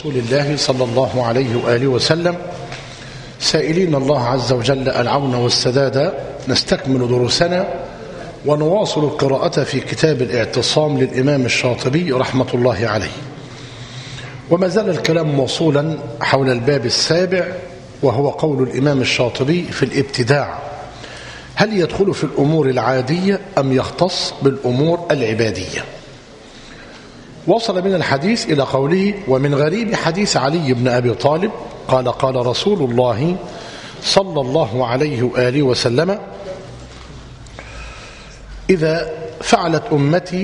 رسول الله صلى الله عليه وآله وسلم سائلين الله عز وجل العون والسداد نستكمل دروسنا ونواصل القراءة في كتاب الاعتصام للإمام الشاطبي رحمة الله عليه وما زال الكلام موصولا حول الباب السابع وهو قول الإمام الشاطبي في الابتداع هل يدخل في الأمور العادية أم يختص بالأمور العبادية وصل من الحديث إلى قوله ومن غريب حديث علي بن أبي طالب قال قال رسول الله صلى الله عليه وآله وسلم إذا فعلت أمتي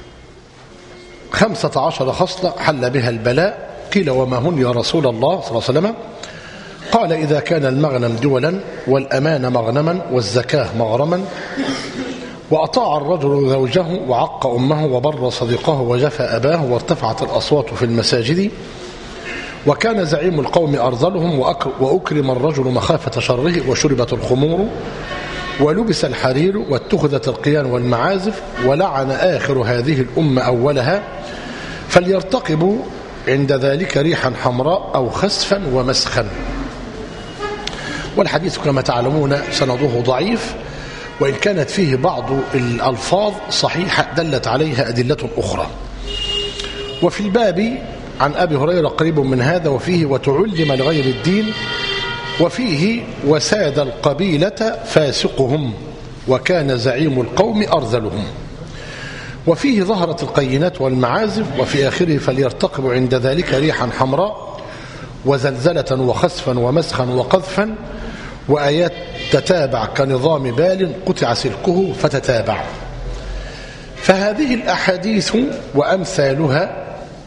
خمسة عشر خصلة حل بها البلاء قيل وما هن يا رسول الله صلى الله عليه وسلم قال إذا كان المغنم دولا والأمان مغنما والزكاة مغرما وأطاع الرجل زوجه وعق أمه وبر صديقه وجفى أباه وارتفعت الأصوات في المساجد وكان زعيم القوم أرذلهم وأكرم الرجل مخافة شره وشربت الخمور ولبس الحرير واتخذت القيان والمعازف ولعن آخر هذه الأمة أولها فليرتقبوا عند ذلك ريحا حمراء أو خسفا ومسخا والحديث كما تعلمون سنده ضعيف وإن كانت فيه بعض الألفاظ صحيحة دلت عليها أدلة أخرى وفي الباب عن أبي هريرة قريب من هذا وفيه وتعلم لغير الدين وفيه وساد القبيلة فاسقهم وكان زعيم القوم أرذلهم وفيه ظهرت القينات والمعازف وفي آخره فليرتقب عند ذلك ريحا حمراء وزلزلة وخسفا ومسخا وقذفا وآيات تتابع كنظام بال قطع سلكه فتتابع فهذه الأحاديث وأمثالها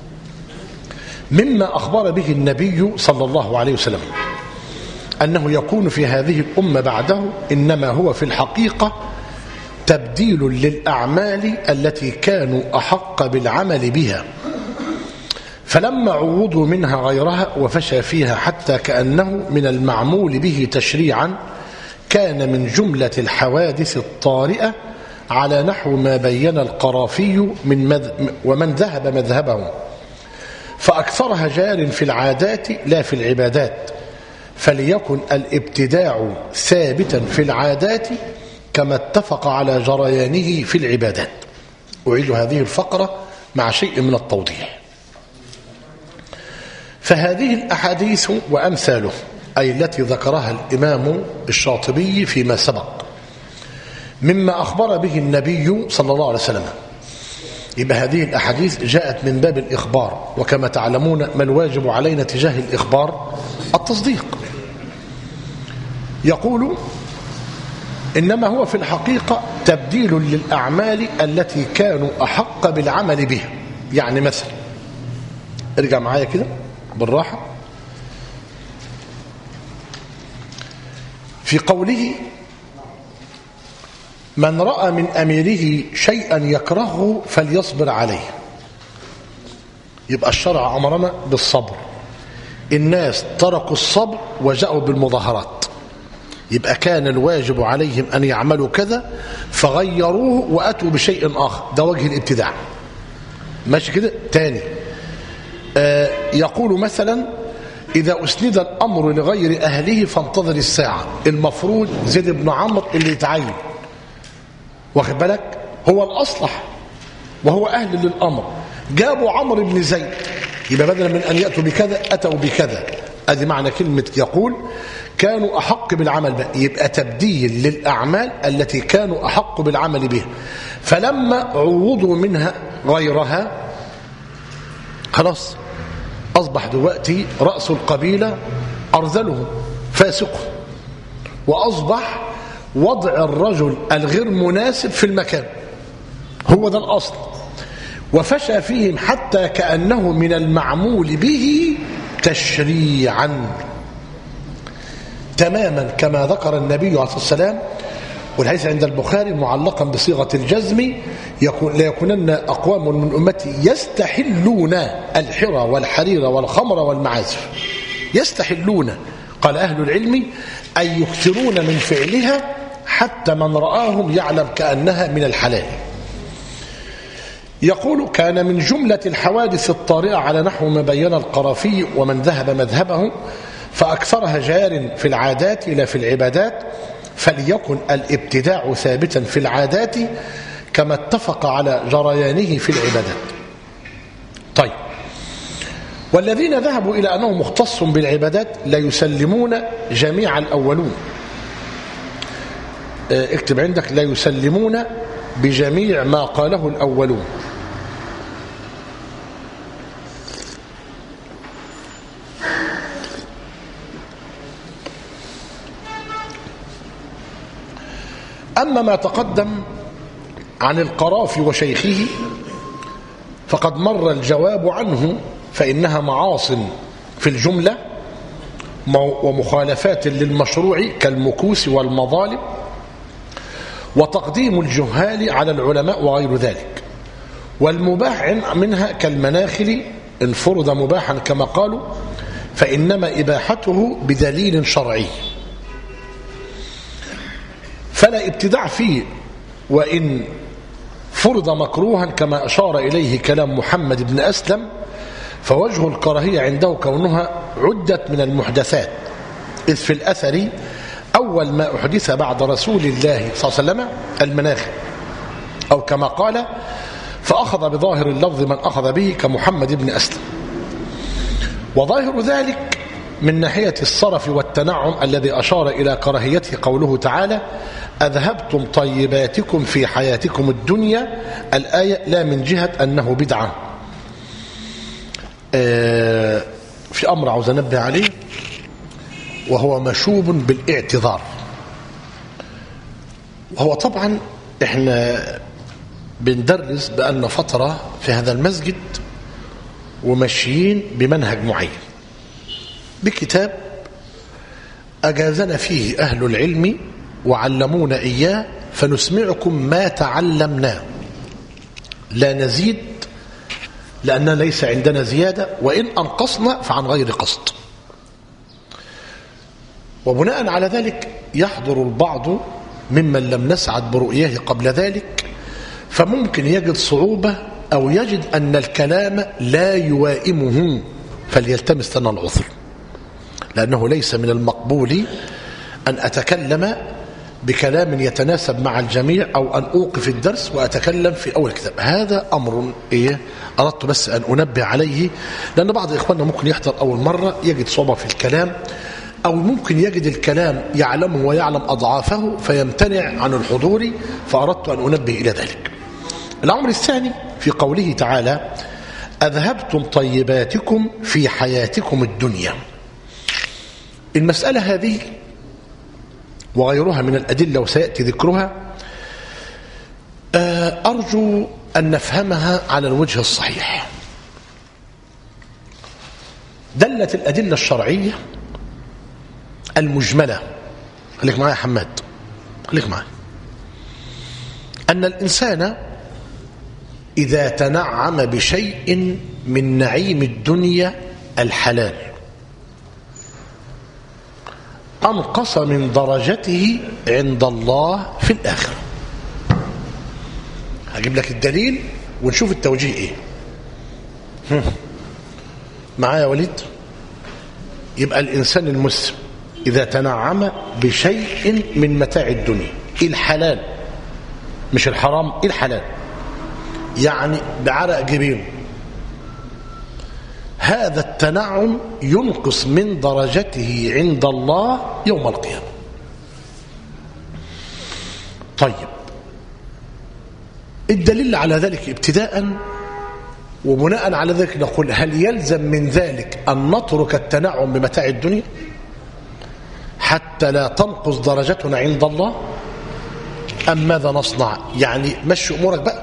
مما أخبر به النبي صلى الله عليه وسلم أنه يكون في هذه الأمة بعده إنما هو في الحقيقة تبديل للأعمال التي كانوا أحق بالعمل بها فلما عوضوا منها غيرها وفشى فيها حتى كأنه من المعمول به تشريعا كان من جملة الحوادث الطارئة على نحو ما بين القرافي من مذ... ومن ذهب مذهبه فأكثرها جار في العادات لا في العبادات فليكن الابتداع ثابتا في العادات كما اتفق على جريانه في العبادات أعيد هذه الفقرة مع شيء من التوضيح فهذه الأحاديث وأمثاله أي التي ذكرها الإمام الشاطبي فيما سبق مما أخبر به النبي صلى الله عليه وسلم يبقى هذه الأحاديث جاءت من باب الإخبار وكما تعلمون ما الواجب علينا تجاه الإخبار التصديق يقول إنما هو في الحقيقة تبديل للأعمال التي كانوا أحق بالعمل بها يعني مثلا ارجع معايا كده بالراحة في قوله من رأى من أميره شيئا يكرهه فليصبر عليه يبقى الشرع أمرنا بالصبر الناس تركوا الصبر وجاءوا بالمظاهرات يبقى كان الواجب عليهم أن يعملوا كذا فغيروه وأتوا بشيء آخر ده وجه الابتداع ماشي كده تاني آه يقول مثلا إذا أسند الأمر لغير أهله فانتظر الساعة المفروض زيد بن عمرو اللي يتعين واخد بالك هو الأصلح وهو أهل للأمر جابوا عمرو بن زيد يبقى بدلا من أن يأتوا بكذا أتوا بكذا ادي معنى كلمة يقول كانوا أحق بالعمل بها يبقى تبديل للأعمال التي كانوا أحق بالعمل بها فلما عوضوا منها غيرها خلاص أصبح دلوقتي رأس القبيلة أرذله فاسقه وأصبح وضع الرجل الغير مناسب في المكان هو ده الأصل وفشى فيهم حتى كأنه من المعمول به تشريعا تماما كما ذكر النبي عليه الصلاة والسلام والحديث عند البخاري معلقا بصيغة الجزم يكون لا يكونن أقوام من أمتي يستحلون الحرى والحرير والخمر والمعازف يستحلون قال أهل العلم أي يكثرون من فعلها حتى من رآهم يعلم كأنها من الحلال يقول كان من جملة الحوادث الطارئة على نحو ما بين القرافي ومن ذهب مذهبه فأكثرها جار في العادات لا في العبادات فليكن الابتداع ثابتا في العادات كما اتفق على جريانه في العبادات طيب والذين ذهبوا إلى أنه مختص بالعبادات لا يسلمون جميع الأولون اكتب عندك لا يسلمون بجميع ما قاله الأولون أما ما تقدم عن القرافي وشيخه فقد مر الجواب عنه فإنها معاص في الجملة ومخالفات للمشروع كالمكوس والمظالم وتقديم الجهال على العلماء وغير ذلك والمباح منها كالمناخل إن فرض مباحا كما قالوا فإنما إباحته بدليل شرعي فلا ابتداع فيه وإن فرض مكروها كما أشار إليه كلام محمد بن أسلم فوجه الكراهية عنده كونها عدت من المحدثات إذ في الأثر أول ما أحدث بعد رسول الله صلى الله عليه وسلم المناخ أو كما قال فأخذ بظاهر اللفظ من أخذ به كمحمد بن أسلم وظاهر ذلك من ناحية الصرف والتنعم الذي أشار إلى كراهيته قوله تعالى أذهبتم طيباتكم في حياتكم الدنيا الآية لا من جهة أنه بدعة آه في أمر عاوز أنبه عليه وهو مشوب بالاعتذار وهو طبعا احنا بندرس بأن فترة في هذا المسجد وماشيين بمنهج معين بكتاب أجازنا فيه أهل العلم وعلمونا إياه فنسمعكم ما تعلمناه لا نزيد لأننا ليس عندنا زيادة وإن أنقصنا فعن غير قصد وبناء على ذلك يحضر البعض ممن لم نسعد برؤياه قبل ذلك فممكن يجد صعوبة أو يجد أن الكلام لا يوائمه فليلتمس لنا العذر لأنه ليس من المقبول أن أتكلم بكلام يتناسب مع الجميع أو أن أوقف الدرس وأتكلم في أول كتاب هذا أمر إيه أردت بس أن أنبه عليه لأن بعض إخواننا ممكن يحضر أول مرة يجد صعوبة في الكلام أو ممكن يجد الكلام يعلمه ويعلم أضعافه فيمتنع عن الحضور فأردت أن أنبه إلى ذلك الأمر الثاني في قوله تعالى أذهبتم طيباتكم في حياتكم الدنيا المسألة هذه وغيرها من الأدلة وسيأتي ذكرها أرجو أن نفهمها على الوجه الصحيح دلت الأدلة الشرعية المجملة خليك معايا يا حماد خليك معايا أن الإنسان إذا تنعم بشيء من نعيم الدنيا الحلال أنقص من درجته عند الله في الآخرة هجيب لك الدليل ونشوف التوجيه إيه معايا وليد يبقى الإنسان المسلم إذا تنعم بشيء من متاع الدنيا الحلال مش الحرام الحلال يعني بعرق جبينه هذا التنعم ينقص من درجته عند الله يوم القيامة طيب الدليل على ذلك ابتداء وبناء على ذلك نقول هل يلزم من ذلك أن نترك التنعم بمتاع الدنيا حتى لا تنقص درجتنا عند الله أم ماذا نصنع يعني مشي أمورك بقى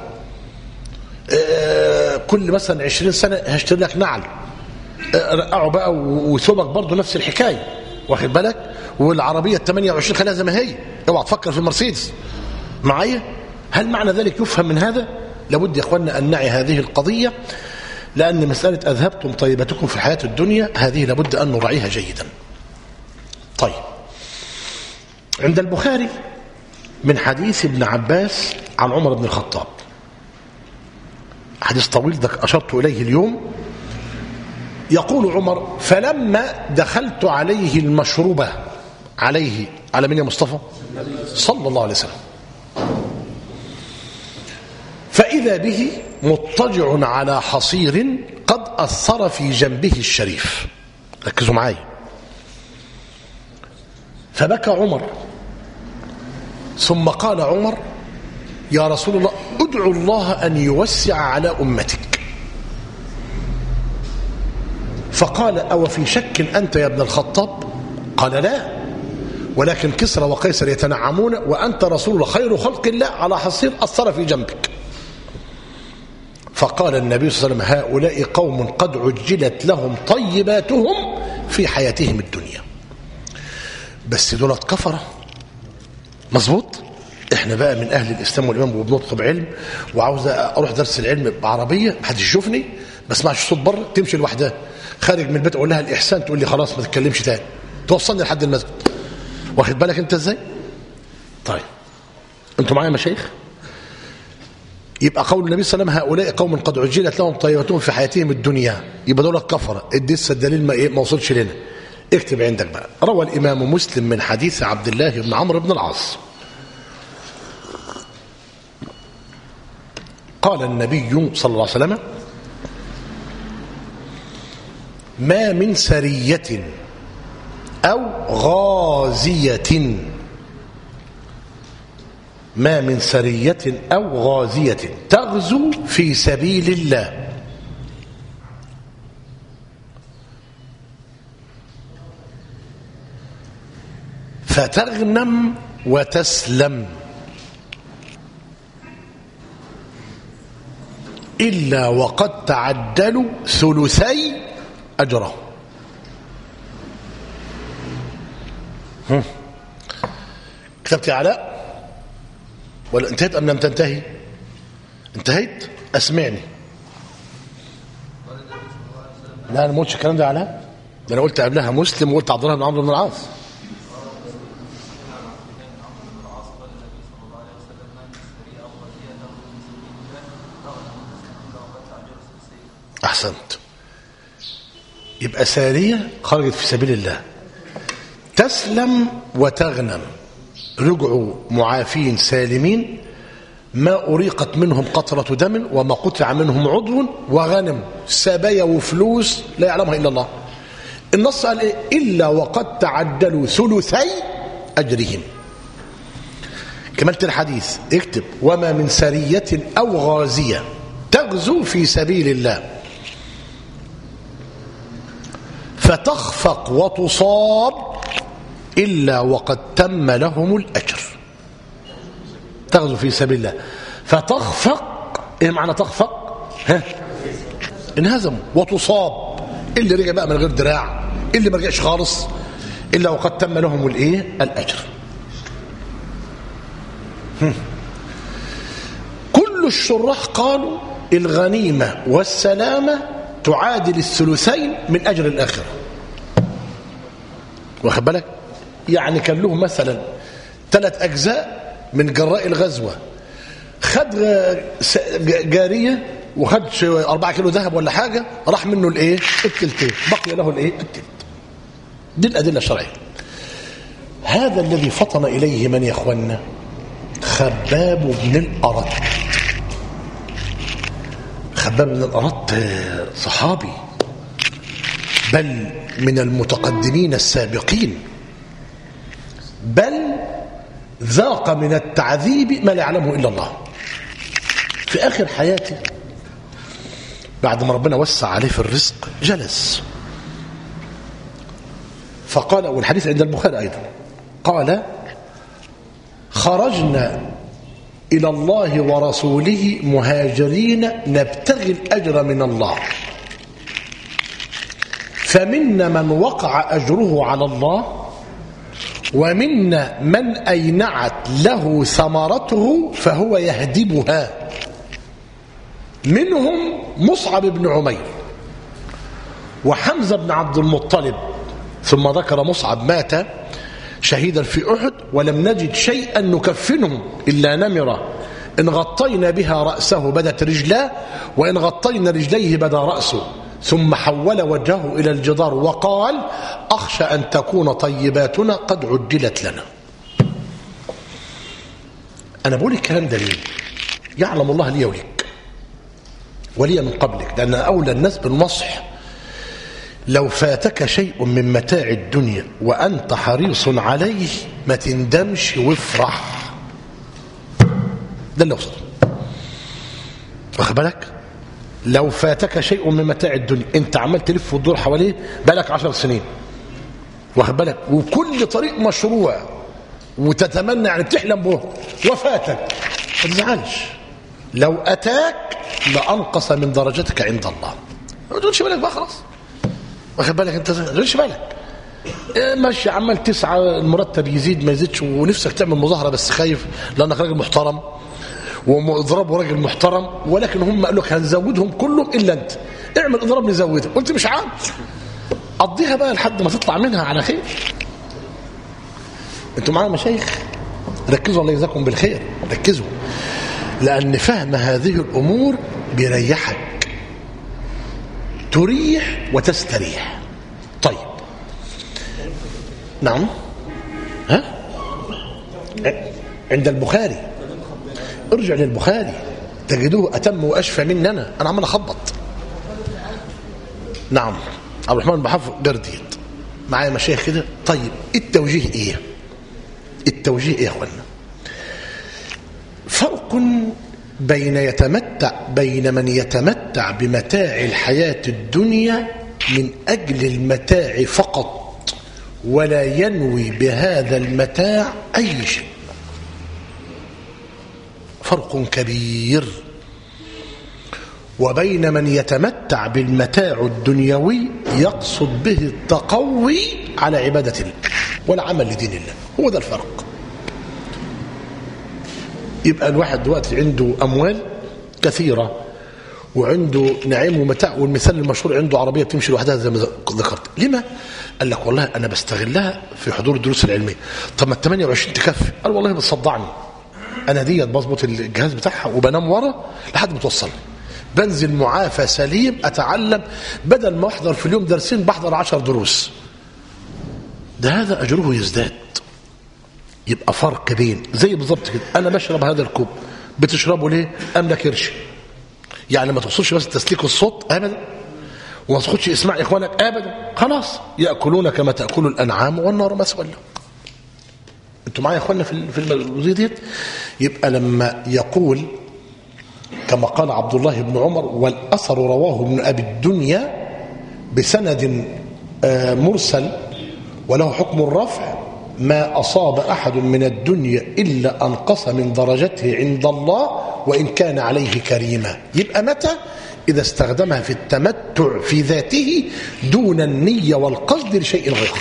آه كل مثلا عشرين سنة هشتري لك نعل آه رقعه بقى وثوبك برضه نفس الحكاية واخد بالك والعربية ال 28 خليها زي ما هي اوعى تفكر في مرسيدس معايا هل معنى ذلك يفهم من هذا لابد يا اخواننا ان نعي هذه القضية لأن مسألة أذهبتم طيبتكم في الحياة الدنيا هذه لابد أن نراعيها جيدا طيب عند البخاري من حديث ابن عباس عن عمر بن الخطاب حديث طويل ده أشرت إليه اليوم يقول عمر فلما دخلت عليه المشروبة عليه على من يا مصطفى صلى الله عليه وسلم فإذا به مضطجع على حصير قد أثر في جنبه الشريف ركزوا معايا فبكى عمر ثم قال عمر يا رسول الله ادعو الله أن يوسع على أمتك فقال أو في شك أنت يا ابن الخطاب قال لا ولكن كسرى وقيصر يتنعمون وأنت رسول الله خير خلق الله على حصير أثر في جنبك فقال النبي صلى الله عليه وسلم هؤلاء قوم قد عجلت لهم طيباتهم في حياتهم الدنيا بس دولت كفرة مظبوط احنا بقى من اهل الاسلام والايمان وبنطلب علم وعاوز اروح درس العلم بعربيه محدش يشوفني ما اسمعش صوت بره تمشي لوحدها خارج من البيت اقول لها الاحسان تقول لي خلاص ما تتكلمش تاني توصلني لحد المسجد واخد بالك انت ازاي طيب انتوا معايا مشايخ يبقى قول النبي صلى الله عليه وسلم هؤلاء قوم قد عجلت لهم طيبتهم في حياتهم الدنيا يبقى دول كفره اديس الدليل ما, إيه ما وصلش لنا اكتب عندك بقى روى الامام مسلم من حديث عبد الله بن عمرو بن العاص قال النبي صلى الله عليه وسلم ما من سرية أو غازية ما من سرية أو غازية تغزو في سبيل الله فتغنم وتسلم إلا وقد تعدلوا ثلثي أجره كتبت يا علاء ولا انتهيت أم لم تنتهي انتهيت أسمعني لا أنا ما قلتش الكلام ده يا علاء ده أنا قلت قبلها مسلم وقلت عبد الله بن عمرو بن العاص أحسنت يبقى سارية خرجت في سبيل الله تسلم وتغنم رجعوا معافين سالمين ما أريقت منهم قطرة دم وما قطع منهم عضو وغنم سبايا وفلوس لا يعلمها إلا الله النص قال إيه؟ إلا وقد تعدلوا ثلثي أجرهم كملت الحديث اكتب وما من سرية أو غازية تغزو في سبيل الله فتخفق وتصاب إلا وقد تم لهم الأجر تغزو في سبيل الله فتخفق إيه معنى تخفق ها انهزموا وتصاب اللي رجع بقى من غير دراع اللي ما رجعش خالص إلا وقد تم لهم الإيه الأجر هم. كل الشراح قالوا الغنيمة والسلامة تعادل الثلثين من أجر الآخرة واخد بالك يعني كان له مثلا ثلاث أجزاء من جراء الغزوة خد جارية وخد أربعة كيلو ذهب ولا حاجة راح منه الايه التلتين بقي له الايه التلت دي الأدلة الشرعية هذا الذي فطن إليه من يا أخوانا خباب بن الأرت خباب بن الأرت صحابي بل من المتقدمين السابقين بل ذاق من التعذيب ما لا يعلمه إلا الله في آخر حياته بعد ما ربنا وسع عليه في الرزق جلس فقال والحديث عند البخاري أيضا قال خرجنا إلى الله ورسوله مهاجرين نبتغي الأجر من الله فمنا من وقع أجره على الله ومنا من أينعت له ثمرته فهو يهدبها منهم مصعب بن عمير وحمزة بن عبد المطلب ثم ذكر مصعب مات شهيدا في أحد ولم نجد شيئا نكفنه إلا نمرة إن غطينا بها رأسه بدت رجلاه وإن غطينا رجليه بدا رأسه ثم حول وجهه إلى الجدار وقال أخشى أن تكون طيباتنا قد عجلت لنا أنا بقول الكلام ده ليه يعلم الله لي وليك ولي من قبلك لأن أولى الناس بالنصح لو فاتك شيء من متاع الدنيا وأنت حريص عليه ما تندمش وافرح ده اللي وصل واخد بالك لو فاتك شيء من متاع الدنيا انت عمال تلف وتدور حواليه بقالك عشر سنين واخد بالك وكل طريق مشروع وتتمنى يعني بتحلم به وفاتك ما تزعلش لو اتاك لانقص من درجتك عند الله ما تقولش بالك بقى خلاص واخد بالك انت ما تقولش بالك إيه ماشي عمال تسعى المرتب يزيد ما يزيدش ونفسك تعمل مظاهره بس خايف لانك راجل محترم واضراب راجل محترم ولكن هم قالوا لك هنزودهم كلهم الا انت اعمل اضراب نزودهم قلت مش عارف قضيها بقى لحد ما تطلع منها على خير انتوا معايا مشايخ ركزوا الله يجزاكم بالخير ركزوا لان فهم هذه الامور بيريحك تريح وتستريح طيب نعم ها عند البخاري ارجع للبخاري تجدوه اتم واشفى مني انا انا عمال اخبط نعم عبد الرحمن بن حفظ جرديد معايا مشايخ كده طيب التوجيه ايه التوجيه ايه يا اخوانا فرق بين يتمتع بين من يتمتع بمتاع الحياة الدنيا من أجل المتاع فقط ولا ينوي بهذا المتاع أي شيء فرق كبير وبين من يتمتع بالمتاع الدنيوي يقصد به التقوي على عبادة الله والعمل لدين الله هو ده الفرق يبقى الواحد دلوقتي عنده أموال كثيرة وعنده نعيم ومتاع والمثال المشهور عنده عربية بتمشي لوحدها زي ما ذكرت لما؟ قال لك والله أنا بستغلها في حضور الدروس العلمية طب ما ال 28 تكفي قال والله بتصدعني أنا ديت بظبط الجهاز بتاعها وبنام ورا لحد ما توصل بنزل معافى سليم أتعلم بدل ما أحضر في اليوم درسين بحضر عشر دروس ده هذا أجره يزداد يبقى فرق بين زي بالظبط كده انا بشرب هذا الكوب بتشربه ليه املك قرش يعني ما توصلش بس تسليك الصوت ابدا وما تاخدش اسماع اخوانك ابدا خلاص ياكلون كما تاكل الانعام والنار مسوى لهم انتوا معايا يا اخوانا في في الجزئيه ديت يبقى لما يقول كما قال عبد الله بن عمر والاثر رواه ابن ابي الدنيا بسند مرسل وله حكم الرفع ما أصاب أحد من الدنيا إلا أنقص من درجته عند الله وإن كان عليه كريما يبقى متى إذا استخدمها في التمتع في ذاته دون النية والقصد لشيء غير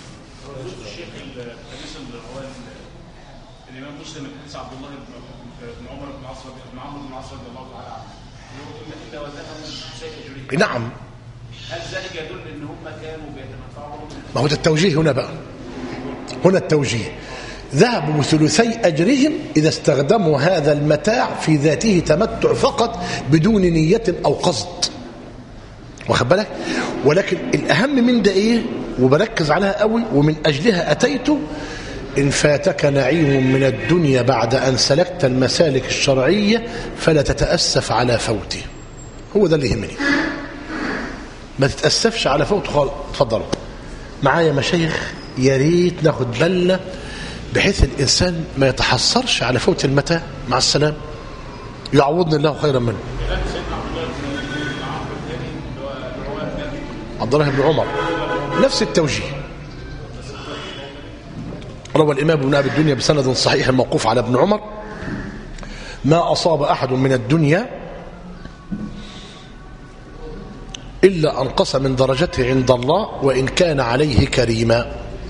الامام مسلم الحديث عبد الله بن عمر بن عاص بن عمرو بن العاص رضي الله تعالى عنه يقول الا وزنهم شيء يجري نعم هل ذلك يدل ان هم كانوا بيتمتعوا ما هو ده التوجيه هنا بقى هنا التوجيه ذهبوا بثلثي أجرهم إذا استخدموا هذا المتاع في ذاته تمتع فقط بدون نية أو قصد واخد بالك ولكن الأهم من ده إيه وبركز عليها قوي ومن أجلها أتيت إن فاتك نعيم من الدنيا بعد أن سلكت المسالك الشرعية فلا تتأسف على فوته هو ده اللي يهمني ما تتأسفش على فوته خالص اتفضلوا معايا مشايخ يا ريت ناخد بالنا بحيث الإنسان ما يتحسرش على فوت المتاع مع السلام يعوضني الله خيرا منه عبد الله بن عمر نفس التوجيه روى الإمام ابن أبي الدنيا بسند صحيح الموقوف على ابن عمر ما أصاب أحد من الدنيا إلا أنقص من درجته عند الله وإن كان عليه كريما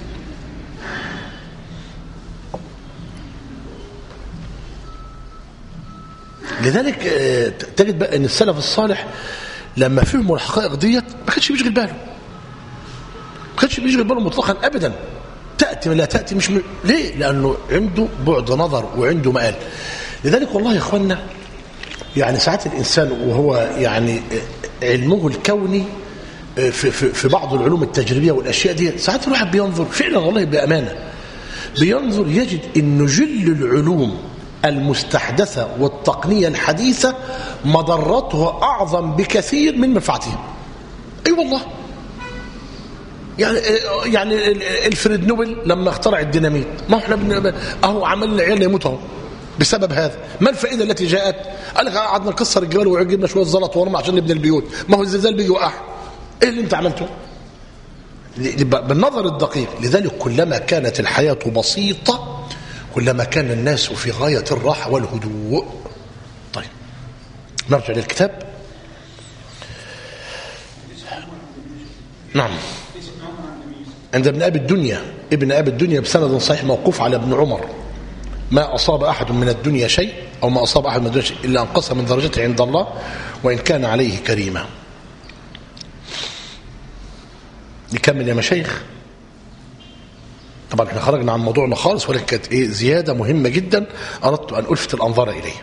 لذلك تجد بقى ان السلف الصالح لما فهموا الحقائق ديت ما كانش بيشغل باله ما كانش بيشغل باله مطلقا ابدا تاتي لا تاتي مش م... ليه لانه عنده بعد نظر وعنده مآل لذلك والله يا اخوانا يعني ساعات الانسان وهو يعني علمه الكوني في, في, في بعض العلوم التجريبيه والاشياء دي ساعات الواحد بينظر فعلا والله بامانه بينظر يجد ان جل العلوم المستحدثه والتقنيه الحديثه مضرتها اعظم بكثير من منفعتها اي أيوة والله يعني يعني الفريد نوبل لما اخترع الديناميت ما احنا بن... اهو عملنا عيالنا يموتوا اهو بسبب هذا ما الفائده التي جاءت قال لك قعدنا نكسر الجبال وجبنا شويه زلط ورمل عشان نبني البيوت ما هو الزلزال بيجي وقع ايه اللي انت عملته بالنظر الدقيق لذلك كلما كانت الحياه بسيطه كلما كان الناس في غايه الراحه والهدوء طيب نرجع للكتاب نعم عند ابن ابي الدنيا ابن ابي الدنيا بسند صحيح موقوف على ابن عمر ما أصاب أحد من الدنيا شيء أو ما أصاب أحد من الدنيا شيء إلا أنقص من درجته عند الله وإن كان عليه كريما نكمل يا مشايخ طبعا احنا خرجنا عن موضوعنا خالص ولكن كانت ايه زياده مهمه جدا اردت ان الفت الانظار اليها.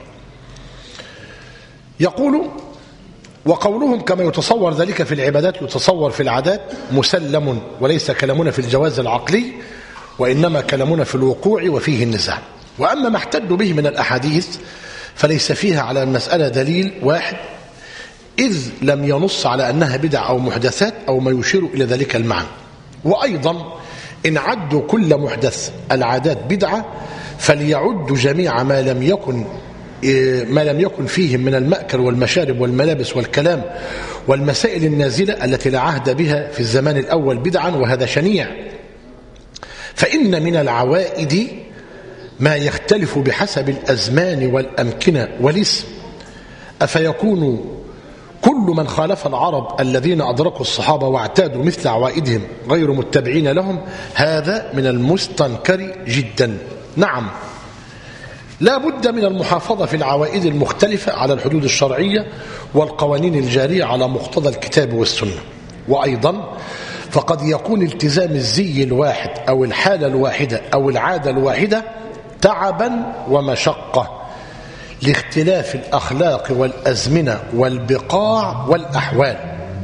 يقول وقولهم كما يتصور ذلك في العبادات يتصور في العادات مسلم وليس كلامنا في الجواز العقلي وانما كلامنا في الوقوع وفيه النزاع. واما ما احتج به من الاحاديث فليس فيها على المساله دليل واحد إذ لم ينص على أنها بدع أو محدثات أو ما يشير إلى ذلك المعنى وأيضا إن عدوا كل محدث العادات بدعة فليعدوا جميع ما لم يكن ما لم يكن فيهم من المأكل والمشارب والملابس والكلام والمسائل النازلة التي لا عهد بها في الزمان الأول بدعا وهذا شنيع فإن من العوائد ما يختلف بحسب الأزمان والأمكنة والاسم أفيكون كل من خالف العرب الذين أدركوا الصحابة واعتادوا مثل عوائدهم غير متبعين لهم هذا من المستنكر جدا نعم لا بد من المحافظة في العوائد المختلفة على الحدود الشرعية والقوانين الجارية على مقتضى الكتاب والسنة وأيضا فقد يكون التزام الزي الواحد أو الحالة الواحدة أو العادة الواحدة تعبا ومشقة لاختلاف الأخلاق والأزمنة والبقاع والأحوال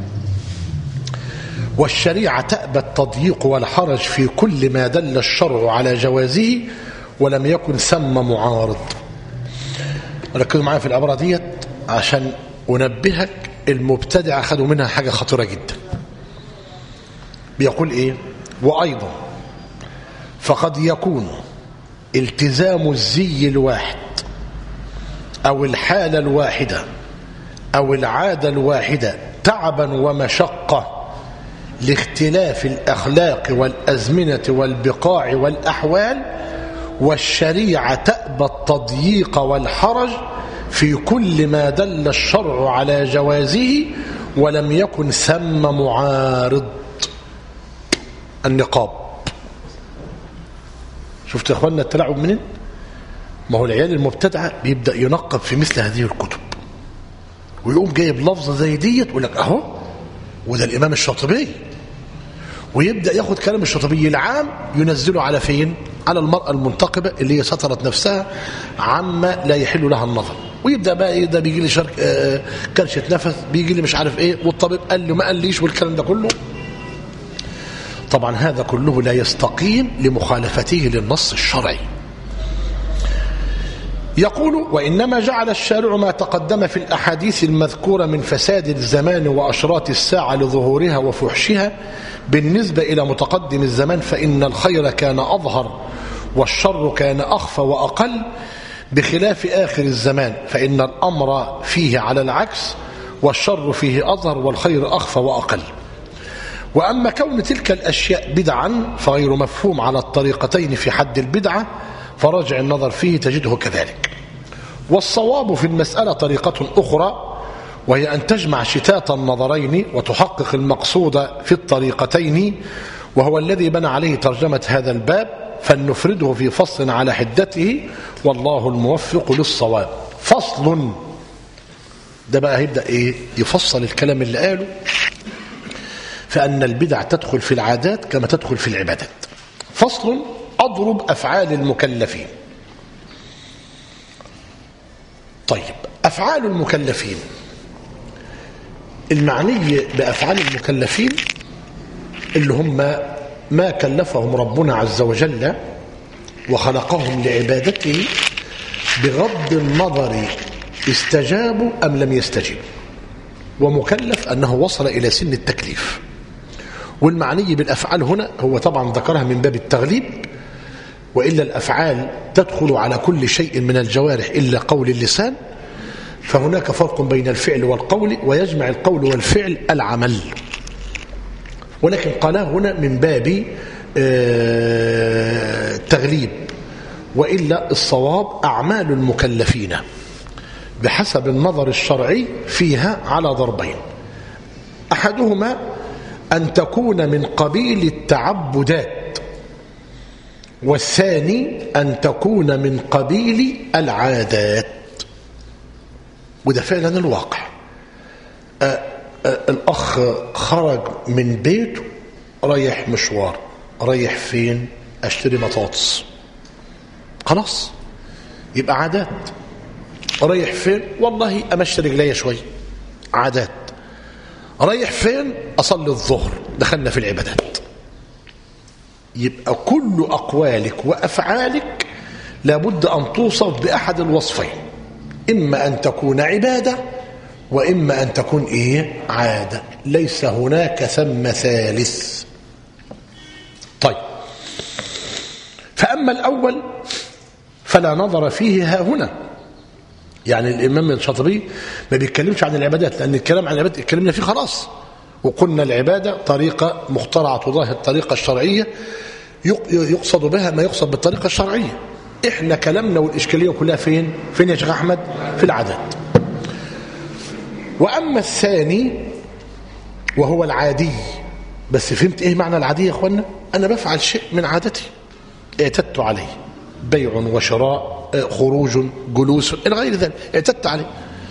والشريعة تأبى التضييق والحرج في كل ما دل الشرع على جوازه ولم يكن ثم معارض ركزوا معايا في العبارة ديت عشان أنبهك المبتدع أخذوا منها حاجة خطيرة جدا بيقول إيه وأيضا فقد يكون التزام الزي الواحد أو الحالة الواحدة أو العادة الواحدة تعبا ومشقة لاختلاف الأخلاق والأزمنة والبقاع والأحوال والشريعة تأبى التضييق والحرج في كل ما دل الشرع على جوازه ولم يكن ثم معارض النقاب شفت يا اخوانا التلاعب منين ما هو العيال المبتدعه بيبدا ينقب في مثل هذه الكتب ويقوم جايب لفظه زي ديت ويقول لك اهو وده الامام الشاطبي ويبدا ياخد كلام الشاطبي العام ينزله على فين على المراه المنتقبه اللي هي سترت نفسها عما لا يحل لها النظر ويبدا بقى ايه ده بيجي لي شرك آه كرشه نفس بيجي لي مش عارف ايه والطبيب قال له ما قاليش والكلام ده كله طبعا هذا كله لا يستقيم لمخالفته للنص الشرعي يقول وإنما جعل الشارع ما تقدم في الأحاديث المذكورة من فساد الزمان وأشراط الساعة لظهورها وفحشها بالنسبة إلى متقدم الزمان فإن الخير كان أظهر والشر كان أخفى وأقل بخلاف آخر الزمان فإن الأمر فيه على العكس والشر فيه أظهر والخير أخفى وأقل وأما كون تلك الأشياء بدعا فغير مفهوم على الطريقتين في حد البدعة فراجع النظر فيه تجده كذلك والصواب في المسألة طريقة أخرى وهي أن تجمع شتات النظرين وتحقق المقصود في الطريقتين وهو الذي بنى عليه ترجمة هذا الباب فلنفرده في فصل على حدته والله الموفق للصواب فصل ده بقى هيبدأ إيه يفصل الكلام اللي قاله فأن البدع تدخل في العادات كما تدخل في العبادات فصل أضرب أفعال المكلفين أفعال المكلفين المعني بأفعال المكلفين اللي هم ما كلفهم ربنا عز وجل وخلقهم لعبادته بغض النظر استجابوا أم لم يستجيبوا ومكلف أنه وصل إلى سن التكليف والمعني بالأفعال هنا هو طبعا ذكرها من باب التغليب وإلا الأفعال تدخل على كل شيء من الجوارح إلا قول اللسان فهناك فرق بين الفعل والقول ويجمع القول والفعل العمل ولكن قالها هنا من باب التغليب وإلا الصواب أعمال المكلفين بحسب النظر الشرعي فيها على ضربين أحدهما أن تكون من قبيل التعبدات والثاني أن تكون من قبيل العادات وده فعلا الواقع آآ آآ الأخ خرج من بيته رايح مشوار رايح فين أشتري بطاطس خلاص يبقى عادات رايح فين والله أمشي رجلي شوي عادات رايح فين أصلي الظهر دخلنا في العبادات يبقى كل أقوالك وأفعالك لابد أن توصف بأحد الوصفين إما أن تكون عبادة وإما أن تكون إيه عادة ليس هناك ثم ثالث طيب فأما الأول فلا نظر فيه ها هنا يعني الإمام الشاطبي ما بيتكلمش عن العبادات لأن الكلام عن العبادات اتكلمنا فيه خلاص وقلنا العبادة طريقة مخترعة تضاهي الطريقة الشرعية يقصد بها ما يقصد بالطريقة الشرعية احنا كلامنا والإشكالية كلها فين فين يا شيخ أحمد في العادات وأما الثاني وهو العادي بس فهمت ايه معنى العادي يا اخوانا انا بفعل شيء من عادتي اعتدت عليه بيع وشراء خروج جلوس الى غير ذلك اعتدت عليه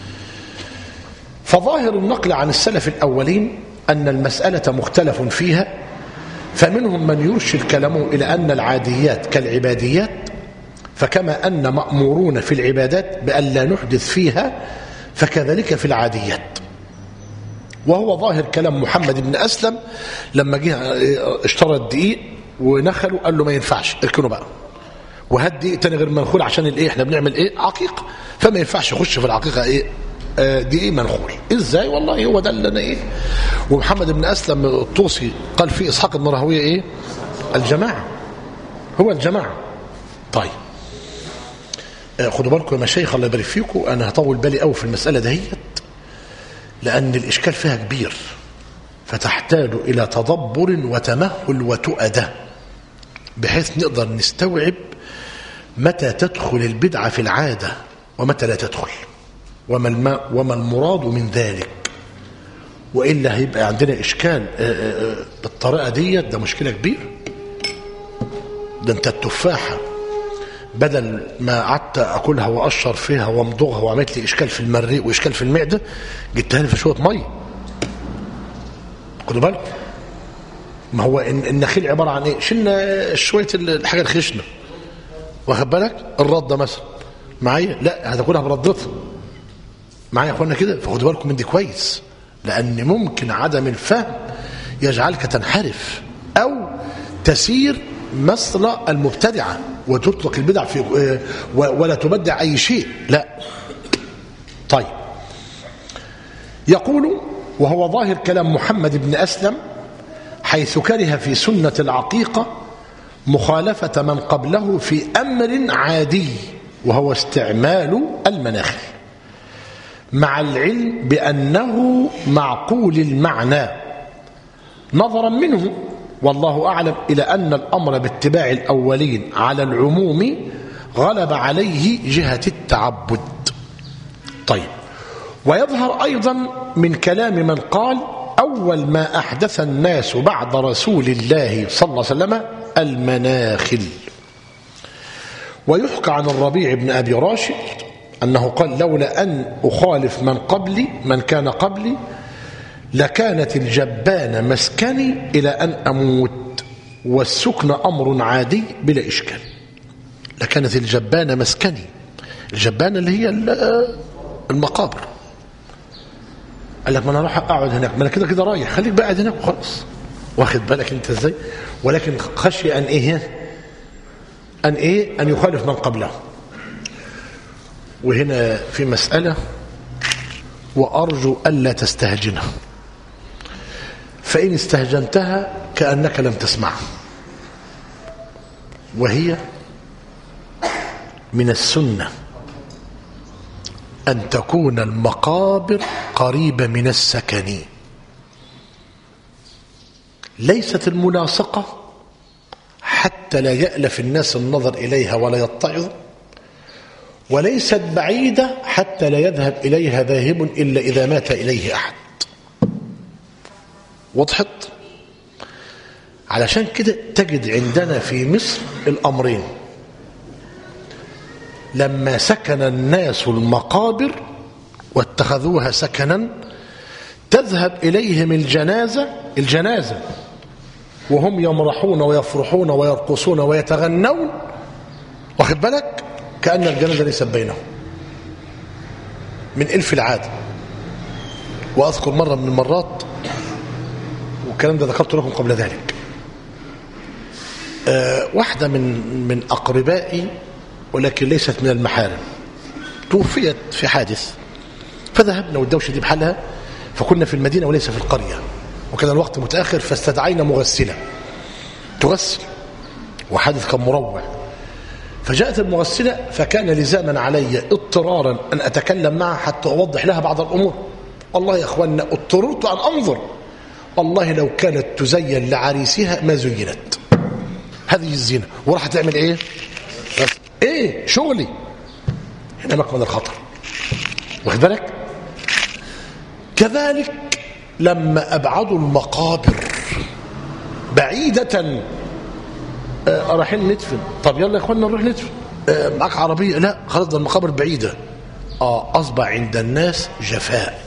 فظاهر النقل عن السلف الاولين ان المساله مختلف فيها فمنهم من يرشد كلامه الى ان العاديات كالعباديات فكما ان مامورون في العبادات بان لا نحدث فيها فكذلك في العاديات وهو ظاهر كلام محمد بن أسلم لما جه اشترى الدقيق ونخله قال له ما ينفعش اركنه بقى وهات دقيق تاني غير منخول عشان الايه احنا بنعمل ايه عقيقه فما ينفعش يخش في العقيقه ايه آه دقيق منخول ازاي والله هو ده اللي انا ايه ومحمد بن اسلم الطوسي قال في اسحاق بن راهويه ايه الجماعه هو الجماعه طيب آه خدوا بالكم يا مشايخ الله يبارك فيكم انا هطول بالي قوي في المساله دهيت لأن الإشكال فيها كبير فتحتاج إلى تدبر وتمهل وتؤدة بحيث نقدر نستوعب متى تدخل البدعة في العادة ومتى لا تدخل وما, الم... وما المراد من ذلك وإلا هيبقى عندنا إشكال بالطريقة دي ده مشكلة كبيرة ده انت التفاحة بدل ما قعدت اكلها واقشر فيها وامضغها وعملت لي اشكال في المريء واشكال في المعده جبتها لي في شويه ميه خدوا بالكم ما هو النخيل عباره عن ايه شلنا شويه الحاجه الخشنه واخد بالك الرده مثلا معايا لا هتاكلها بردتها معايا يا اخوانا كده فخدوا بالكم من دي كويس لان ممكن عدم الفهم يجعلك تنحرف او تسير مثل المبتدعه وتطلق البدع في ولا تبدع أي شيء لا طيب يقول وهو ظاهر كلام محمد بن أسلم حيث كره في سنة العقيقة مخالفة من قبله في أمر عادي وهو استعمال المناخ مع العلم بأنه معقول المعنى نظرا منه والله أعلم إلى أن الأمر باتباع الأولين على العموم غلب عليه جهة التعبد طيب ويظهر أيضا من كلام من قال أول ما أحدث الناس بعد رسول الله صلى الله عليه وسلم المناخل ويحكى عن الربيع بن أبي راشد أنه قال لولا أن أخالف من قبلي من كان قبلي لكانت الجبان مسكني إلى أن أموت والسكن أمر عادي بلا إشكال لكانت الجبانة مسكني الجبانة اللي هي المقابر قال لك ما انا راح اقعد هناك ما انا كده كده رايح خليك بقى قاعد هناك وخلاص واخد بالك انت ازاي ولكن خشي ان ايه ان ايه ان يخالف من قبله وهنا في مسألة وأرجو ألا تستهجنها فإن استهجنتها كأنك لم تسمعها وهي من السنة أن تكون المقابر قريبة من السكن ليست الملاصقة حتى لا يألف الناس النظر إليها ولا يتعظ وليست بعيدة حتى لا يذهب إليها ذاهب إلا إذا مات إليه أحد وضحت علشان كده تجد عندنا في مصر الأمرين لما سكن الناس المقابر واتخذوها سكنا تذهب إليهم الجنازة الجنازة وهم يمرحون ويفرحون ويرقصون ويتغنون واخد بالك كأن الجنازة ليست بينهم من إلف العادة وأذكر مرة من المرات والكلام ده ذكرت لكم قبل ذلك أه واحدة من من أقربائي ولكن ليست من المحارم توفيت في حادث فذهبنا والدوشة دي بحالها فكنا في المدينة وليس في القرية وكان الوقت متأخر فاستدعينا مغسلة تغسل وحادث كان مروع فجاءت المغسلة فكان لزاما علي اضطرارا أن أتكلم معها حتى أوضح لها بعض الأمور والله يا أخوانا اضطررت أن أنظر والله لو كانت تزين لعريسها ما زينت هذه الزينة وراح تعمل ايه بس ايه شغلي هنا مكمن الخطر واخد بالك كذلك لما أبعدوا المقابر بعيدة آه رايحين ندفن طب يلا يا اخوانا نروح ندفن آه معاك عربية لا خلاص ده المقابر بعيدة اه أصبح عند الناس جفاء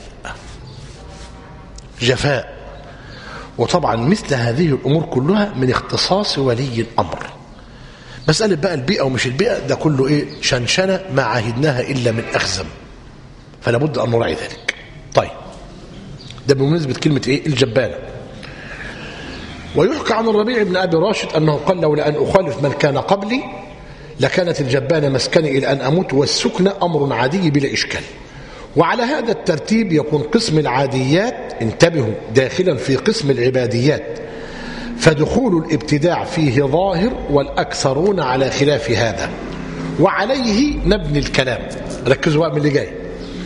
جفاء وطبعا مثل هذه الأمور كلها من اختصاص ولي الأمر مسألة بقى البيئة ومش البيئة ده كله إيه شنشنة ما عهدناها إلا من أخزم فلا بد أن نراعي ذلك طيب ده بمناسبة كلمة إيه الجبانة ويحكى عن الربيع بن أبي راشد أنه قال لولا أن أخالف من كان قبلي لكانت الجبانة مسكني إلى أن أموت والسكن أمر عادي بلا إشكال وعلى هذا الترتيب يكون قسم العاديات انتبهوا داخلا في قسم العباديات فدخول الابتداع فيه ظاهر والأكثرون على خلاف هذا وعليه نبني الكلام ركزوا بقى من اللي جاي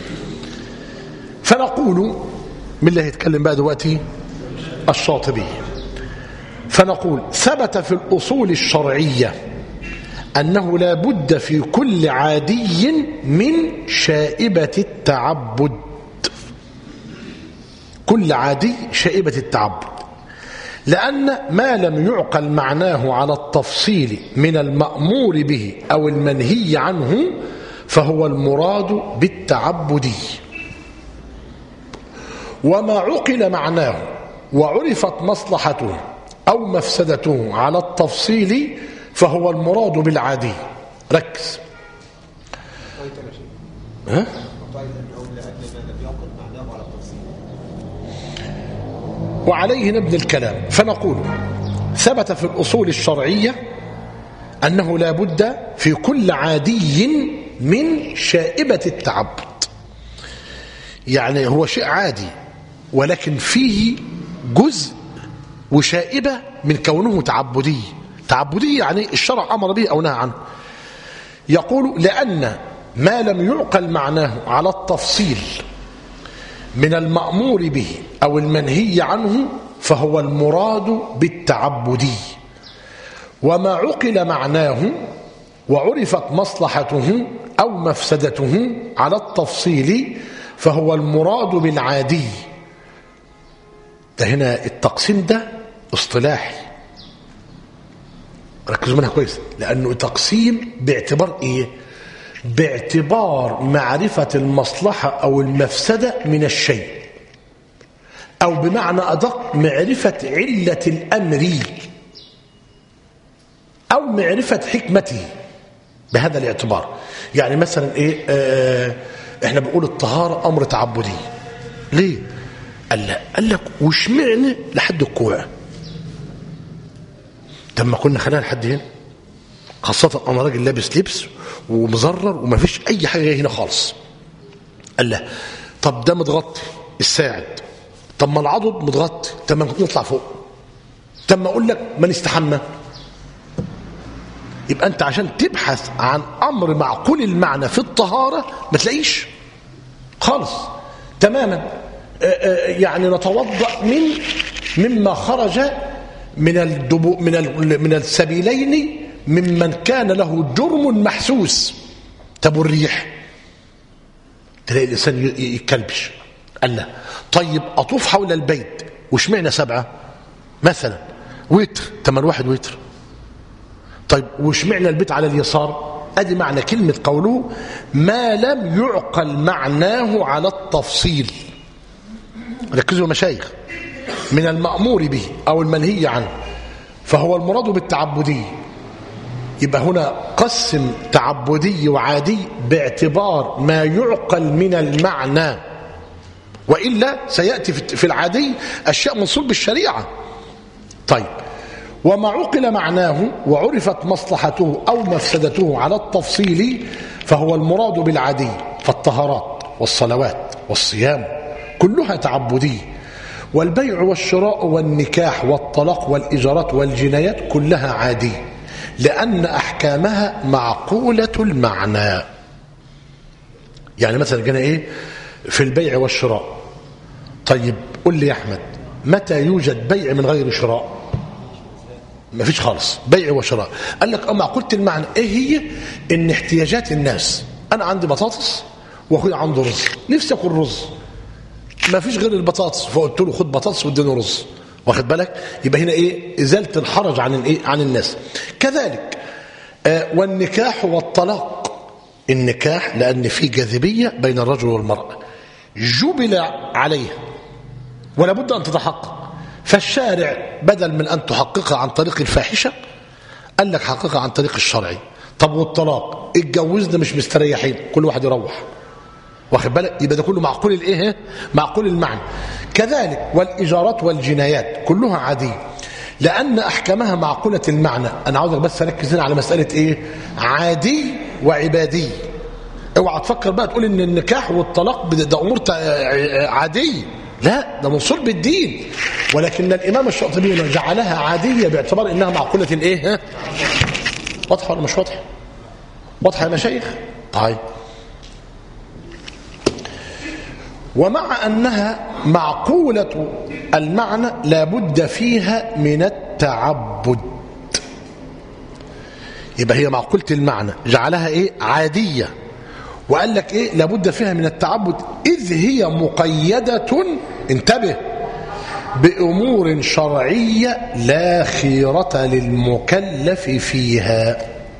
فنقول من اللي هيتكلم بقى دلوقتي الشاطبي فنقول ثبت في الأصول الشرعية أنه لا بد في كل عادي من شائبة التعبد كل عادي شائبة التعبد لأن ما لم يعقل معناه على التفصيل من المأمور به أو المنهي عنه فهو المراد بالتعبدي وما عقل معناه وعرفت مصلحته أو مفسدته على التفصيل فهو المراد بالعادي ركز ها؟ وعليه نبني الكلام فنقول ثبت في الأصول الشرعية أنه لا بد في كل عادي من شائبة التعبد يعني هو شيء عادي ولكن فيه جزء وشائبة من كونه تعبدي تعبدي يعني الشرع أمر به أو نهى عنه يقول لأن ما لم يعقل معناه على التفصيل من المأمور به أو المنهي عنه فهو المراد بالتعبدي وما عقل معناه وعرفت مصلحته أو مفسدته على التفصيل فهو المراد بالعادي ده هنا التقسيم ده اصطلاحي ركزوا منها كويس لأنه تقسيم باعتبار إيه باعتبار معرفة المصلحة أو المفسدة من الشيء أو بمعنى أدق معرفة علة الأمر أو معرفة حكمته بهذا الاعتبار يعني مثلا إيه آه احنا بنقول الطهارة أمر تعبدي ليه قال لا قال لك وشمعنا لحد الكوع طب ما كنا خلينا لحد هنا خاصة أنا راجل لابس لبس ومزرر وما فيش أي حاجة هنا خالص قال لا طب ده متغطي الساعد طب ما العضد متغطي طب ما نطلع فوق طب ما أقول لك ما نستحمى يبقى أنت عشان تبحث عن أمر معقول المعنى في الطهارة ما تلاقيش خالص تماما آه، آه، يعني نتوضأ من مما خرج من الدبو من ال- من السبيلين ممن كان له جرم محسوس طب والريح تلاقي الانسان ي- ي- يتكلبش قال لا طيب اطوف حول البيت واشمعنى سبعه مثلا وتر تمن واحد وتر طيب واشمعنى البيت على اليسار ادي معنى كلمه قوله ما لم يعقل معناه على التفصيل ركزوا يا مشايخ من المأمور به أو المنهي عنه فهو المراد بالتعبدي يبقى هنا قسم تعبدي وعادي باعتبار ما يعقل من المعنى وإلا سيأتي في في العادي أشياء منصوب بالشريعة طيب وما عقل معناه وعرفت مصلحته أو مفسدته على التفصيل فهو المراد بالعادي فالطهارات والصلوات والصيام كلها تعبدي والبيع والشراء والنكاح والطلاق والإجارات والجنايات كلها عادي لأن أحكامها معقولة المعنى يعني مثلا جينا إيه في البيع والشراء طيب قل لي يا أحمد متى يوجد بيع من غير شراء ما فيش خالص بيع وشراء قال لك اما قلت المعنى ايه هي ان احتياجات الناس انا عندي بطاطس واخويا عنده رز نفسي اكل رز ما فيش غير البطاطس فقلت له خد بطاطس واديني رز واخد بالك يبقى هنا ايه ازاله الحرج عن الايه عن الناس كذلك آه والنكاح والطلاق النكاح لان في جاذبيه بين الرجل والمراه جبل عليها ولا بد أن تتحقق فالشارع بدل من أن تحققها عن طريق الفاحشة قال لك حققها عن طريق الشرعي طب والطلاق اتجوزنا مش مستريحين كل واحد يروح واخد بالك يبقى ده كله معقول الايه معقول المعنى كذلك والايجارات والجنايات كلها عاديه لان احكامها معقوله المعنى انا عاوزك بس اركز هنا على مساله ايه عادي وعبادي اوعى تفكر بقى تقول ان النكاح والطلاق ده ده امور تع- عاديه لا ده منصور بالدين ولكن الامام الشاطبي جعلها عاديه باعتبار انها معقوله الايه ها؟ واضحه ولا مش واضحه واضحه يا مشايخ طيب ومع أنها معقولة المعنى لابد فيها من التعبد يبقى هي معقولة المعنى جعلها إيه عادية وقال لك إيه لابد فيها من التعبد إذ هي مقيدة انتبه بأمور شرعية لا خيرة للمكلف فيها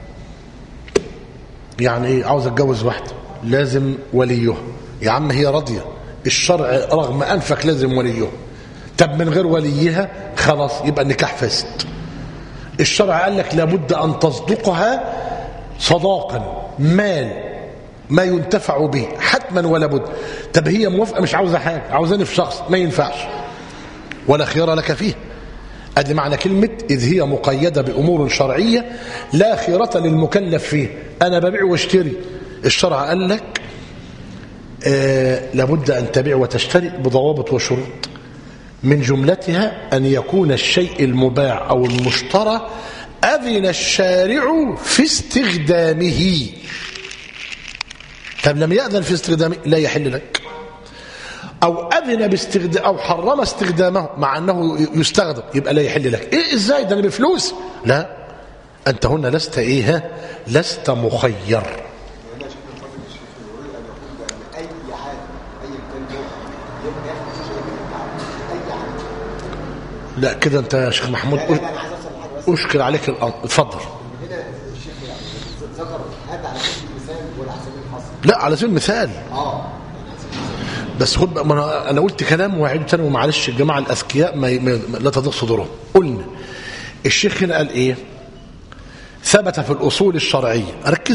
يعني ايه عاوز اتجوز واحده لازم وليها يا عم هي راضيه الشرع رغم انفك لازم وليها طب من غير وليها خلاص يبقى النكاح فاسد الشرع قال لك لابد ان تصدقها صداقا مال ما ينتفع به حتما ولا بد طب هي موافقه مش عاوزه حاجه عاوزاني في شخص ما ينفعش ولا خيار لك فيه ادي معنى كلمة إذ هي مقيدة بأمور شرعية لا خيرة للمكلف فيه أنا ببيع واشتري الشرع قال لك آه لابد أن تبيع وتشتري بضوابط وشروط من جملتها أن يكون الشيء المباع أو المشترى أذن الشارع في استخدامه طب لم يأذن في استخدامه لا يحل لك أو أذن باستخدام أو حرم استخدامه مع أنه يستخدم يبقى لا يحل لك إيه إزاي ده أنا بفلوس لا أنت هنا لست إيه ها؟ لست مخير هنا شيخنا الفاضل الشيخ يريد ان يقول بان اي حاجه اي كان نوع يبقى ياخد شيء من التعبد اي حاجه لا كده أنت يا شيخ محمود لا لا انا عايز اسال حاجه بس أشكل عليك الأمر اتفضل هنا الشيخ يعني ذكر هذا على سبيل المثال ولا على سبيل الحصر لا على سبيل المثال اه يعني على سبيل المثال بس خد بقى ما أنا- انا قلت كلام وهعيده تاني ومعلش الجماعه الاذكياء ما ما- لا تضيق صدورهم قلنا الشيخ هنا قال ايه ثبت في الاصول الشرعيه ركزوا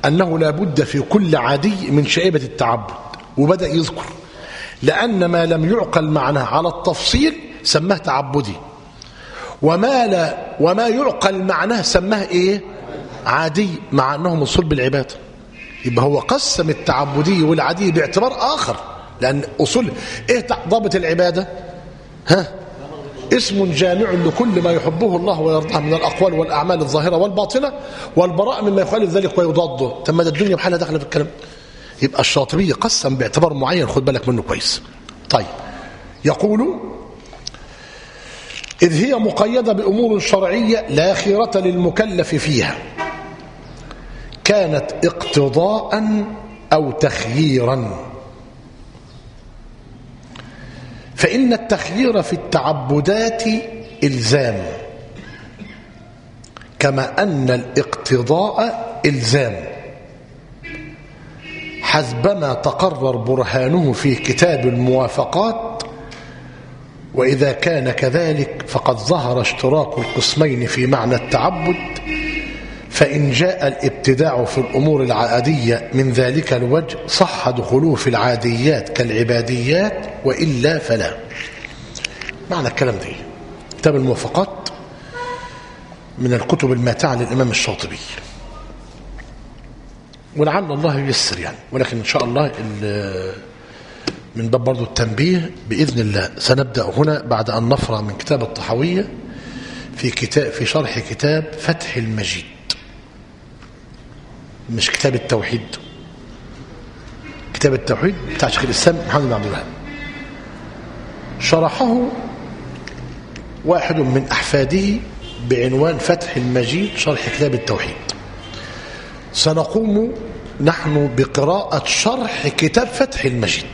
أنه لا بد في كل عادي من شائبة التعبد وبدأ يذكر لأن ما لم يعقل معناه على التفصيل سماه تعبدي وما لا وما يعقل معناه سماه ايه عادي مع انه من صلب العباده يبقى هو قسم التعبدي والعادي باعتبار اخر لان اصول ايه ضابط العباده ها اسم جامع لكل ما يحبه الله ويرضاه من الاقوال والاعمال الظاهره والباطنه والبراء مما يخالف ذلك ويضاده طب ما ده الدنيا بحالها داخله في الكلام يبقى الشاطبي قسم باعتبار معين خد بالك منه كويس طيب يقول إذ هي مقيدة بأمور شرعية لا خيرة للمكلف فيها كانت اقتضاء أو تخييرا فإن التخيير في التعبدات إلزام كما أن الاقتضاء إلزام حسبما تقرر برهانه في كتاب الموافقات وإذا كان كذلك فقد ظهر اشتراك القسمين في معنى التعبد فإن جاء الابتداع في الأمور العادية من ذلك الوجه صح دخوله في العاديات كالعباديات وإلا فلا معنى الكلام ده كتاب الموافقات من الكتب الماتعة للإمام الشاطبي ولعل الله ييسر يعني ولكن إن شاء الله من باب برضو التنبيه بإذن الله سنبدأ هنا بعد أن نفرغ من كتاب الطحوية في كتاب في شرح كتاب فتح المجيد مش كتاب التوحيد كتاب التوحيد بتاع شيخ الإسلام محمد بن عبد الوهاب شرحه واحد من أحفاده بعنوان فتح المجيد شرح كتاب التوحيد سنقوم نحن بقراءة شرح كتاب فتح المجيد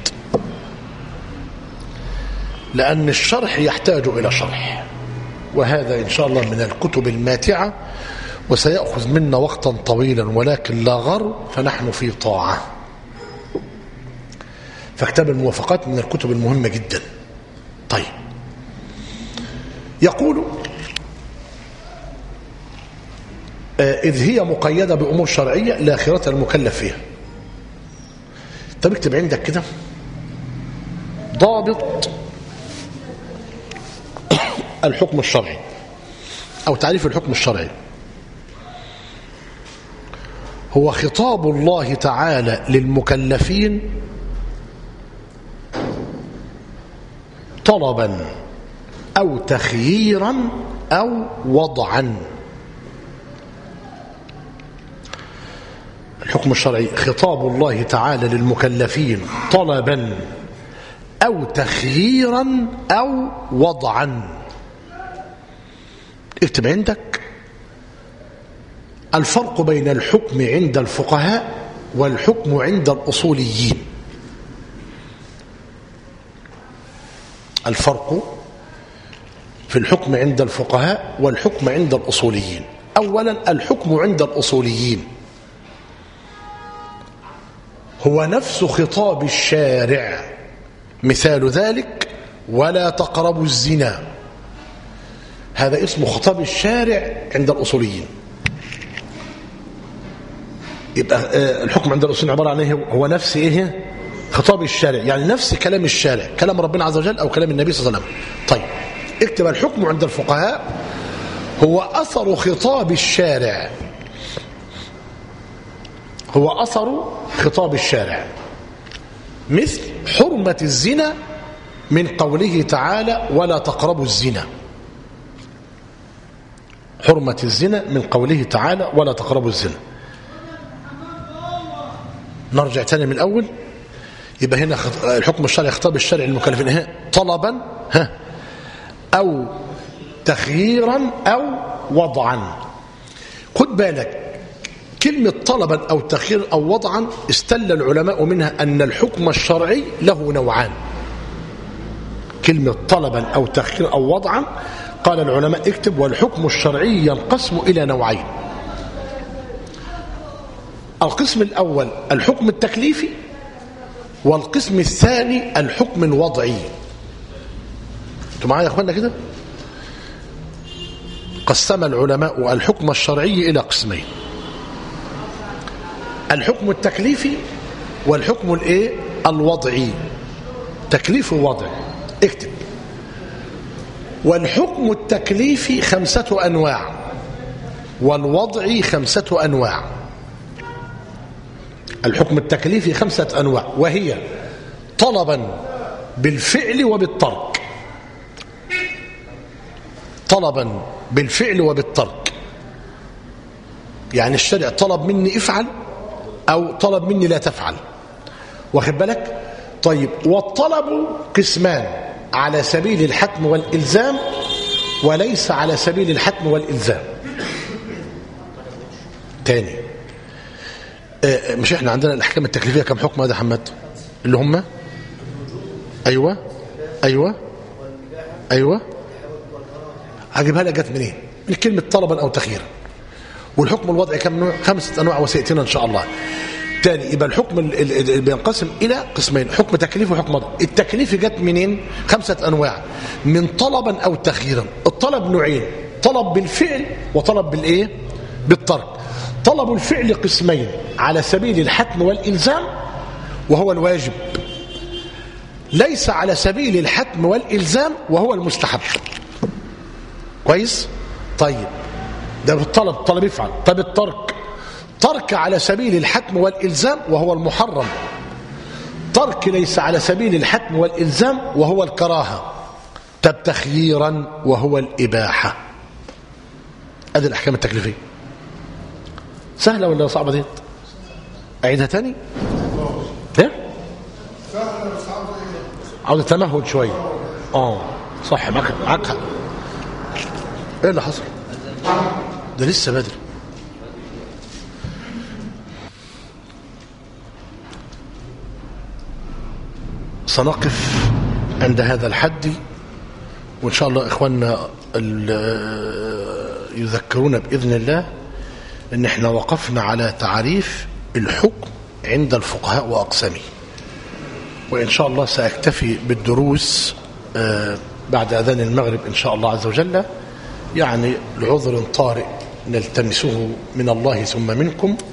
لأن الشرح يحتاج إلى شرح وهذا إن شاء الله من الكتب الماتعة وسيأخذ منا وقتا طويلا ولكن لا غر فنحن في طاعة فكتاب الموافقات من الكتب المهمة جدا طيب يقول إذ هي مقيدة بأمور شرعية لا خيرة المكلف فيها طب اكتب عندك كده ضابط الحكم الشرعي أو تعريف الحكم الشرعي هو خطاب الله تعالى للمكلفين طلبا أو تخييرا أو وضعا الحكم الشرعي خطاب الله تعالى للمكلفين طلبا أو تخييرا أو وضعا اكتب عندك الفرق بين الحكم عند الفقهاء والحكم عند الأصوليين الفرق في الحكم عند الفقهاء والحكم عند الأصوليين أولا الحكم عند الأصوليين هو نفس خطاب الشارع مثال ذلك ولا تقربوا الزنا هذا اسمه خطاب الشارع عند الأصوليين يبقى الحكم عند الأصوليين عبارة عن ايه هو نفس ايه خطاب الشارع يعني نفس كلام الشارع كلام ربنا عز وجل أو كلام النبي صلى الله عليه وسلم طيب اكتب الحكم عند الفقهاء هو أثر خطاب الشارع هو أثر خطاب الشارع مثل حرمة الزنا من قوله تعالى ولا تقربوا الزنا حرمة الزنا من قوله تعالى ولا تقربوا الزنا نرجع تاني من الأول يبقى هنا الحكم الشرعي خطاب الشرع للمكلفين ها طلبا ها أو تخييرا أو وضعا خد بالك كلمة طلبا أو تخييرا أو وضعا استل العلماء منها أن الحكم الشرعي له نوعان كلمة طلبا أو تخييرا أو وضعا قال العلماء اكتب والحكم الشرعي ينقسم إلى نوعين القسم الأول الحكم التكليفي والقسم الثاني الحكم الوضعي انتوا معايا يا اخوانا كده قسم العلماء الحكم الشرعي إلى قسمين الحكم التكليفي والحكم الايه الوضعي تكليف ووضع اكتب والحكم التكليفي خمسة أنواع والوضعي خمسة أنواع الحكم التكليفي خمسة أنواع وهي طلبا بالفعل وبالترك طلبا بالفعل وبالترك يعني الشرع طلب مني افعل أو طلب مني لا تفعل واخد بالك طيب والطلب قسمان على سبيل الحتم والإلزام وليس على سبيل الحتم والإلزام تاني آه، مش احنا عندنا الأحكام التكليفية كم حكم هذا حماد اللي هم أيوة أيوة أيوة هجيبها لك جت منين من كلمة طلبا أو تخييرا والحكم الوضعي كم نوع خمسة أنواع وسيأتينا إن شاء الله تاني يبقى الحكم ال- ال- ال- بينقسم إلى قسمين حكم تكليف وحكم وضع التكليف جت منين خمسة أنواع من طلبا أو تخييرا الطلب نوعين طلب بالفعل وطلب بالإيه بالترك طلب الفعل قسمين على سبيل الحتم والإلزام وهو الواجب ليس على سبيل الحتم والإلزام وهو المستحب كويس طيب ده بالطلب طلب يفعل طب الترك ترك على سبيل الحتم والإلزام وهو المحرم ترك ليس على سبيل الحتم والإلزام وهو الكراهة طب تخييرا وهو الإباحة هذه الأحكام التكليفية سهلة ولا صعبة دي أعيدها تاني ايه عاوز تمهل شوية اه صح معاك معاك حق. ايه اللي حصل ده لسه بدري سنقف عند هذا الحد وإن شاء الله إخواننا ال- يذكرون بإذن الله أن احنا وقفنا على تعريف الحكم عند الفقهاء وأقسامه وإن شاء الله سأكتفي بالدروس آه، بعد أذان المغرب إن شاء الله عز وجل يعني لعذر طارئ نلتمسه من الله ثم منكم